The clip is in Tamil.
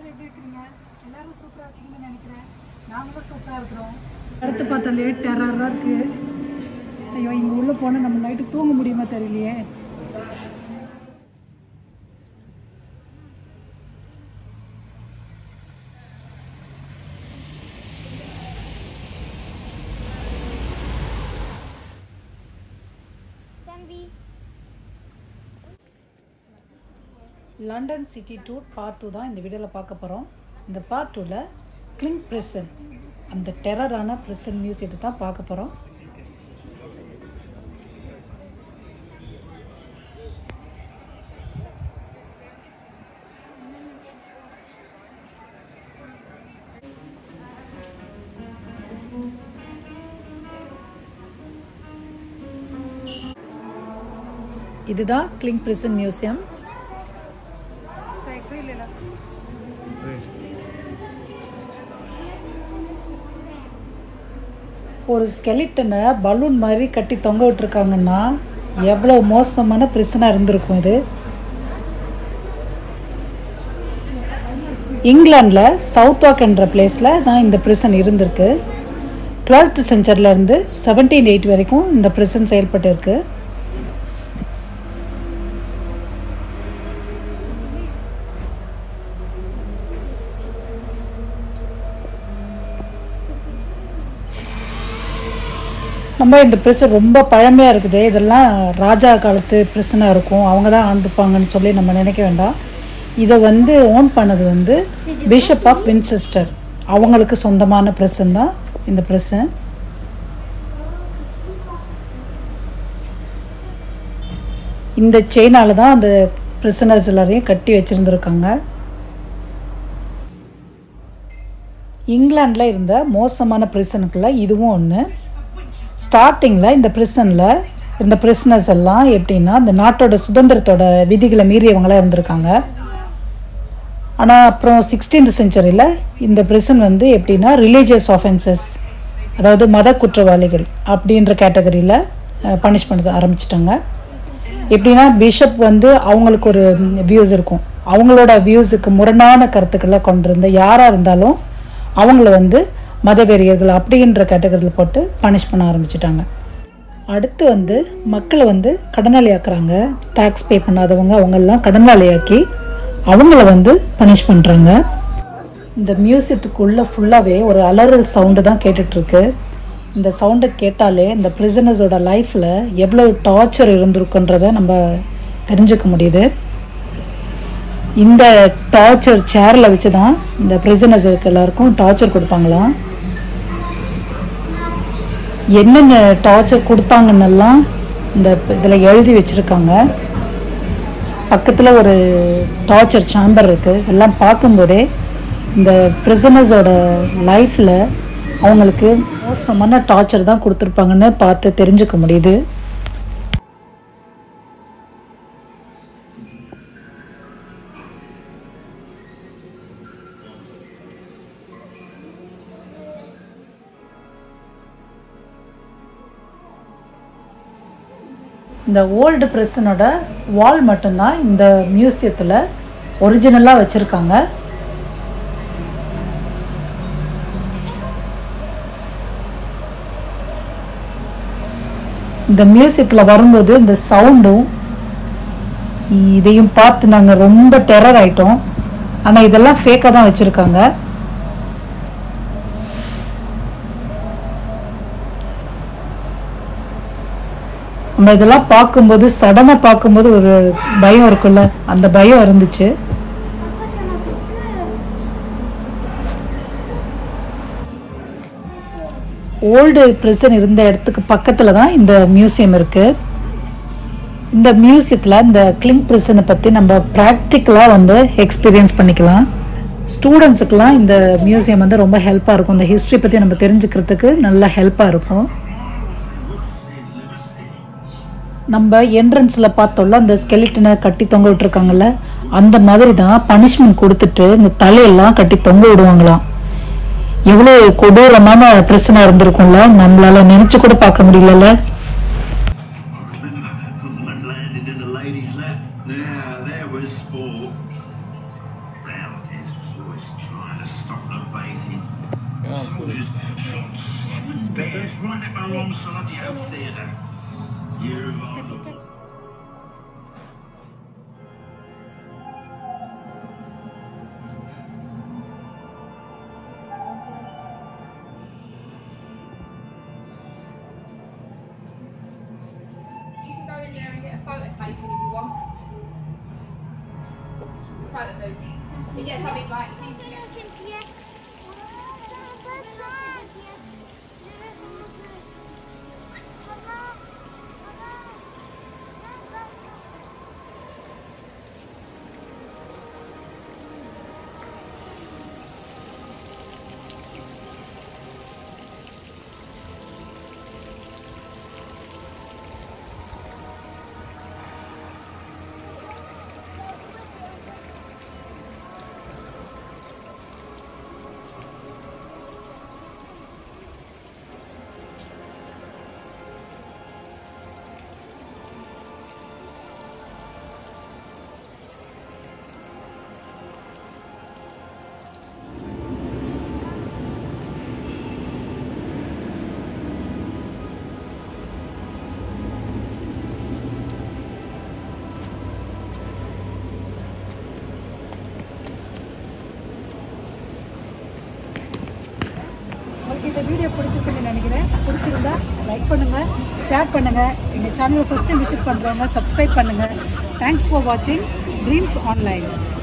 எல்லாரும் எப்படி இருக்கிறீங்க எல்லாரும் சூப்பராக இருக்கீங்கன்னு நினைக்கிறேன் நாங்களும் சூப்பராக இருக்கிறோம் அடுத்து பார்த்தாலே டெரராக இருக்கு ஐயோ இங்கே உள்ளே போனால் நம்ம நைட்டு தூங்க முடியுமா தெரியலையே தம்பி London city tour part two தான் இந்த வீடியோவில் பார்க்க போகிறோம் இந்த பார்ட் டூவில் கிளிங் ப்ரிசன் அந்த டெரரான ப்ரிசன் மியூசியத்தை தான் பார்க்க போகிறோம் இதுதான் கிளிங் ப்ரிசன் மியூசியம் ஒரு ஸ்கெலிட்டனை பலூன் மாதிரி கட்டி தொங்க விட்டுருக்காங்கன்னா எவ்வளோ மோசமான பிரச்சனை இருந்திருக்கும் இது இங்கிலாண்டில் சவுத் வாக் என்ற பிளேஸில் தான் இந்த பிரிசன் இருந்திருக்கு டுவெல்த் செஞ்சுரியிலேருந்து செவன்டீன் எயிட் வரைக்கும் இந்த பிரிசன் செயல்பட்டு இருக்கு நம்ம இந்த ப்ரிசன் ரொம்ப பழமையாக இருக்குது இதெல்லாம் ராஜா காலத்து ப்ரிசனாக இருக்கும் அவங்க தான் ஆண்டுப்பாங்கன்னு சொல்லி நம்ம நினைக்க வேண்டாம் இதை வந்து ஓன் பண்ணது வந்து பிஷப் ஆஃப் வின்செஸ்டர் அவங்களுக்கு சொந்தமான ப்ரிசன் தான் இந்த ப்ரிசன் இந்த செயினால தான் அந்த பிரிசனர்ஸ் எல்லாரையும் கட்டி வச்சுருந்துருக்காங்க இங்கிலாண்டில் இருந்த மோசமான பிரிசனுக்குள்ள இதுவும் ஒன்று ஸ்டார்டிங்கில் இந்த ப்ரிசனில் இந்த பிரிசனர்ஸ் எல்லாம் எப்படின்னா இந்த நாட்டோட சுதந்திரத்தோட விதிகளை மீறியவங்களாக இருந்திருக்காங்க ஆனால் அப்புறம் சிக்ஸ்டீன்த் செஞ்சுரியில் இந்த பிரிசன் வந்து எப்படின்னா ரிலீஜியஸ் ஆஃபென்சஸ் அதாவது மத குற்றவாளிகள் அப்படின்ற கேட்டகரியில் பனிஷ் பண்ண ஆரம்பிச்சிட்டாங்க எப்படின்னா பிஷப் வந்து அவங்களுக்கு ஒரு வியூஸ் இருக்கும் அவங்களோட வியூஸுக்கு முரணான கருத்துக்களை கொண்டிருந்த யாராக இருந்தாலும் அவங்கள வந்து மதவெறியர்கள் அப்படின்ற கேட்டகரியில் போட்டு பனிஷ் பண்ண ஆரம்பிச்சிட்டாங்க அடுத்து வந்து மக்களை வந்து கடனாளி ஆக்குறாங்க டேக்ஸ் பே பண்ணாதவங்க அவங்கெல்லாம் கடனாளியாக்கி அவங்கள வந்து பனிஷ் பண்ணுறாங்க இந்த மியூசியத்துக்குள்ளே ஃபுல்லாகவே ஒரு அலறல் சவுண்டு தான் கேட்டுட்ருக்கு இந்த சவுண்டை கேட்டாலே இந்த ப்ரிசனர்ஸோட லைஃப்பில் எவ்வளோ டார்ச்சர் இருந்திருக்குன்றதை நம்ம தெரிஞ்சுக்க முடியுது இந்த டார்ச்சர் சேரில் வச்சு தான் இந்த ப்ரிசனர்ஸுக்கு எல்லாருக்கும் டார்ச்சர் கொடுப்பாங்களாம் என்னென்ன டார்ச்சர் கொடுத்தாங்கன்னெல்லாம் இந்த இதில் எழுதி வச்சுருக்காங்க பக்கத்தில் ஒரு டார்ச்சர் சேம்பர் இருக்குது எல்லாம் பார்க்கும்போதே இந்த ப்ரிசனர்ஸோட லைஃப்பில் அவங்களுக்கு மோசமான டார்ச்சர் தான் கொடுத்துருப்பாங்கன்னு பார்த்து தெரிஞ்சுக்க முடியுது இந்த ஓல்டு ப்ரெஸ்ஸனோட வால் மட்டும்தான் இந்த மியூசியத்தில் ஒரிஜினலாக வச்சுருக்காங்க இந்த மியூசியத்தில் வரும்போது இந்த சவுண்டும் இதையும் பார்த்து நாங்கள் ரொம்ப டெரர் ஆயிட்டோம் ஆனால் இதெல்லாம் ஃபேக்காக தான் வச்சுருக்காங்க நம்ம இதெல்லாம் பார்க்கும்போது சடனாக பார்க்கும்போது ஒரு பயம் இருக்குல்ல அந்த பயம் இருந்துச்சு ஓல்டு ப்ரிசன் இருந்த இடத்துக்கு பக்கத்தில் தான் இந்த மியூசியம் இருக்குது இந்த மியூசியத்தில் இந்த கிளிங் ப்ரிசனை பற்றி நம்ம ப்ராக்டிக்கலாக வந்து எக்ஸ்பீரியன்ஸ் பண்ணிக்கலாம் ஸ்டூடெண்ட்ஸுக்கெலாம் இந்த மியூசியம் வந்து ரொம்ப ஹெல்ப்பாக இருக்கும் இந்த ஹிஸ்ட்ரி பற்றி நம்ம தெரிஞ்சுக்கிறதுக்கு நல்லா ஹெல்ப்பாக இருக்கும் நம்ம என்ட்ரன்ஸில் பார்த்தோம்ல அந்த ஸ்கெலிட்டனை கட்டி தொங்க விட்டுருக்காங்கல்ல அந்த மாதிரி தான் பனிஷ்மெண்ட் கொடுத்துட்டு இந்த தலையெல்லாம் கட்டி தொங்க விடுவாங்களாம் எவ்வளோ கொடூரமான பிரச்சனை இருந்திருக்கும்ல நம்மளால நினைச்சு கூட பார்க்க முடியலல்ல One landed in the ladies' lap. Now that was sport. Round his voice Remember Rosario Theatre? You are the You can go in there and get a photo taken if you want. Photo booth. You get something like, see, you get- உங்களுக்கு இந்த வீடியோ பிடிச்சிருக்குன்னு நினைக்கிறேன் பிடிச்சிருந்தா லைக் பண்ணுங்கள் ஷேர் பண்ணுங்கள் எங்கள் சேனலை ஃபஸ்ட்டு விசிட் பண்ணுறவங்க சப்ஸ்கிரைப் பண்ணுங்கள் தேங்க்ஸ் ஃபார் வாட்சிங் ட்ரீம்ஸ் ஆன்லைன்